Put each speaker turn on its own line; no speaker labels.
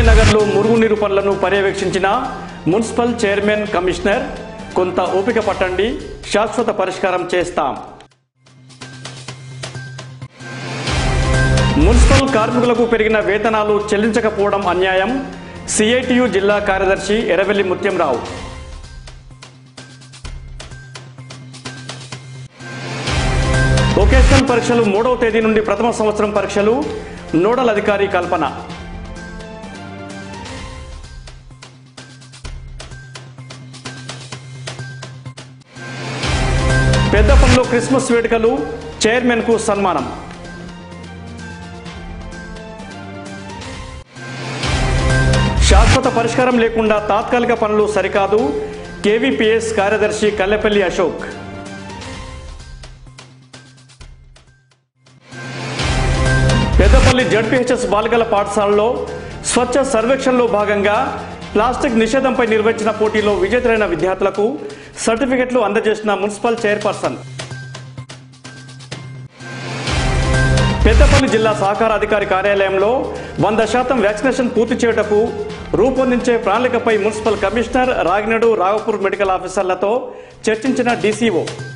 నగర్లో మురుగునీరు పనులను పర్యవేక్షించిన మున్సిపల్ చైర్మన్ కమిషనర్ కొంత ఓపిక పట్టండి శాశ్వత పరిష్కారం చేస్తాం మున్సిపల్ కార్మికులకు పెరిగిన వేతనాలు చెల్లించకపోవడం అన్యాయం సిఐటియు జిల్లా కార్యదర్శి ఎర్రవెల్లి ముత్యంరావు వొకేషనల్ పరీక్షలు మూడవ తేదీ నుండి ప్రథమ సంవత్సరం పరీక్షలు నోడల్ అధికారి కల్పన పెద్దపల్లిలో క్రిస్మస్ వేడుకలు చైర్మన్ కు సన్మానం శాశ్వత పరిష్కారం లేకుండా తాత్కాలిక పనులు సరికాదు కేవీపీఎస్ కార్యదర్శి కల్లెపల్లి అశోక్ పెద్దపల్లి జడ్పీహెచ్ఎస్ బాలికల పాఠశాలలో స్వచ్ఛ సర్వేక్షణలో భాగంగా ప్లాస్టిక్ నిషేధంపై నిర్వహించిన పోటీలో విజేతలైన విద్యార్థులకు సర్టిఫికెట్లు అందజేసిన మున్సిపల్ చైర్పర్సన్ పెద్దపల్లి జిల్లా సహకార అధికారి కార్యాలయంలో వంద శాతం వ్యాక్సినేషన్ పూర్తి చేయుటకు రూపొందించే ప్రణాళికపై మున్సిపల్ కమిషనర్ రాగినడు రాఘపూర్ మెడికల్ ఆఫీసర్లతో చర్చించిన డీసీఓ